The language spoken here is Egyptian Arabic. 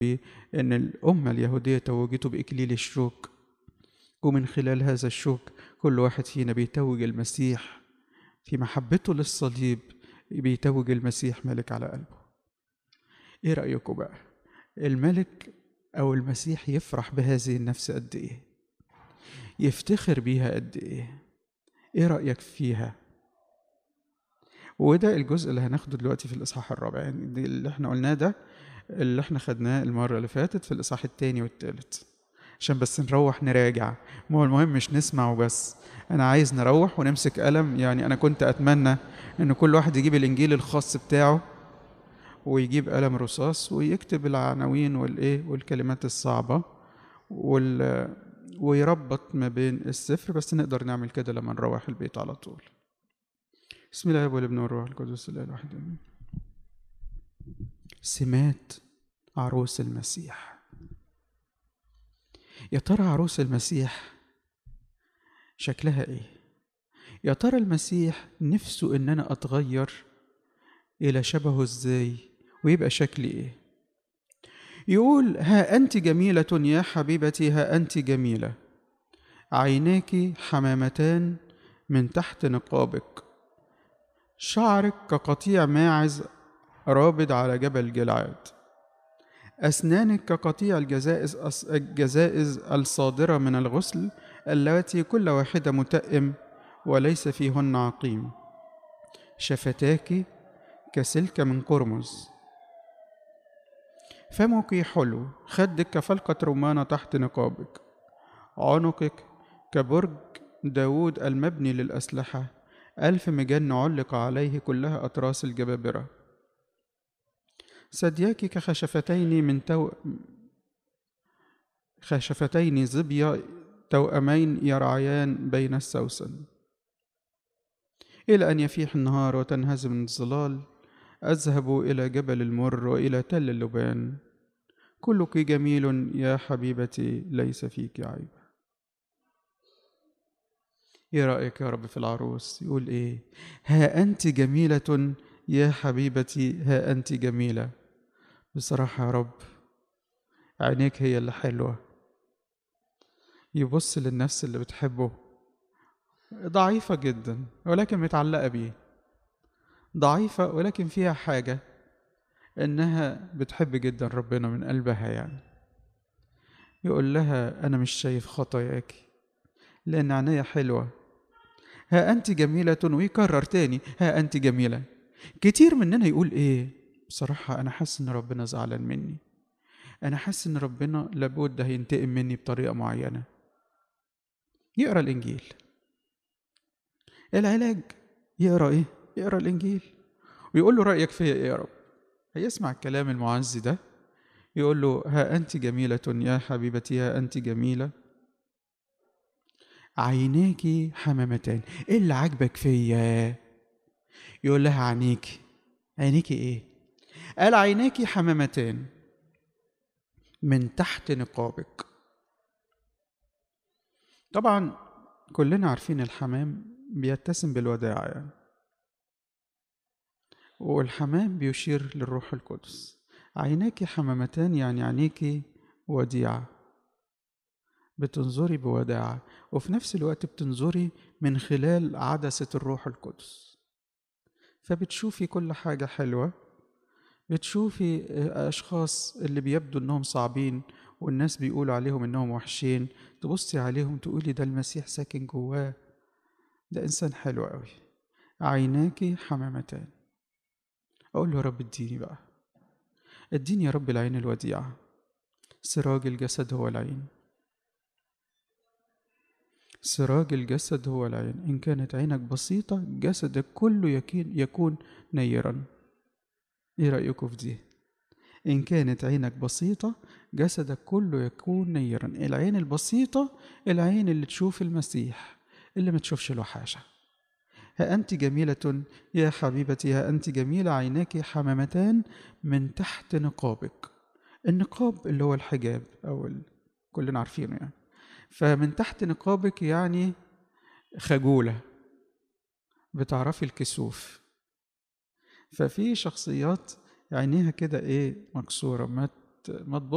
ان الامه اليهوديه توجته باكليل الشوك ومن خلال هذا الشوك كل واحد فينا بيتوج المسيح في محبته للصليب بيتوج المسيح ملك على قلبه ايه رايكم بقى الملك او المسيح يفرح بهذه النفس قد ايه يفتخر بيها قد ايه ايه رايك فيها وده الجزء اللي هناخده دلوقتي في الاصحاح الرابع يعني دي اللي احنا قلناه ده اللي احنا خدناه المره اللي فاتت في الاصحاح الثاني والثالث عشان بس نروح نراجع ما هو المهم مش نسمع وبس انا عايز نروح ونمسك قلم يعني انا كنت اتمنى ان كل واحد يجيب الانجيل الخاص بتاعه ويجيب قلم رصاص ويكتب العناوين والايه والكلمات الصعبه وال ويربط ما بين السفر بس نقدر نعمل كده لما نروح البيت على طول بسم الله والابن والروح القدس الاله الواحد امين سمات عروس المسيح يا ترى عروس المسيح شكلها ايه يا ترى المسيح نفسه ان انا اتغير الى شبهه ازاي ويبقى شكلي ايه يقول ها انت جميله يا حبيبتي ها انت جميله عيناك حمامتان من تحت نقابك شعرك كقطيع ماعز رابض على جبل جلعاد أسنانك كقطيع الجزائز الجزائز الصادرة من الغسل اللاتي كل واحدة متأم وليس فيهن عقيم شفتاك كسلك من قرمز فمك حلو خدك كفلقة رمانة تحت نقابك عنقك كبرج داود المبني للأسلحة ألف مجن علق عليه كلها أطراس الجبابرة ثدياك كخشفتين من تو خشفتين ظبيا توأمين يرعيان بين السوسن إلى أن يفيح النهار وتنهزم الظلال أذهب إلى جبل المر وإلى تل اللبان كلك جميل يا حبيبتي ليس فيك عيب ايه رأيك يا رب في العروس يقول ايه ها أنت جميلة يا حبيبتي ها أنت جميلة بصراحة يا رب عينيك هي اللي حلوة يبص للنفس اللي بتحبه ضعيفة جدا ولكن متعلقة بيه ضعيفة ولكن فيها حاجة إنها بتحب جدا ربنا من قلبها يعني يقول لها أنا مش شايف خطاياك لأن عينيا حلوة ها أنت جميلة ويكرر تاني ها أنت جميلة كتير مننا يقول إيه بصراحة أنا حاسس إن ربنا زعلان مني أنا حاسس إن ربنا لابد هينتقم مني بطريقة معينة يقرأ الإنجيل العلاج يقرأ إيه؟ يقرأ الإنجيل ويقول له رأيك فيا إيه يا رب؟ هيسمع الكلام المعزي ده يقول له ها أنت جميلة يا حبيبتي ها أنت جميلة عيناك حمامتان إيه اللي عاجبك فيا؟ يقول لها عينيك عينيك إيه؟ قال عيناك حمامتان من تحت نقابك طبعا كلنا عارفين الحمام بيتسم بالوداع يعني والحمام بيشير للروح القدس عيناك حمامتان يعني عينيك وديعة بتنظري بوداعة وفي نفس الوقت بتنظري من خلال عدسة الروح القدس فبتشوفي كل حاجة حلوة بتشوفي أشخاص اللي بيبدو إنهم صعبين والناس بيقولوا عليهم إنهم وحشين تبصي عليهم تقولي ده المسيح ساكن جواه ده إنسان حلو أوي عيناك حمامتان أقول له يا رب اديني بقى اديني يا رب العين الوديعة سراج الجسد هو العين سراج الجسد هو العين إن كانت عينك بسيطة جسدك كله يكين يكون نيرا إيه رأيكم في دي؟ إن كانت عينك بسيطة جسدك كله يكون نيرا العين البسيطة العين اللي تشوف المسيح اللي ما تشوفش الوحاشة ها أنت جميلة يا حبيبتي ها أنت جميلة عيناك حمامتان من تحت نقابك النقاب اللي هو الحجاب أو ال... كلنا عارفينه يعني فمن تحت نقابك يعني خجولة بتعرفي الكسوف ففي شخصيات عينيها كده ايه مكسورة ما ما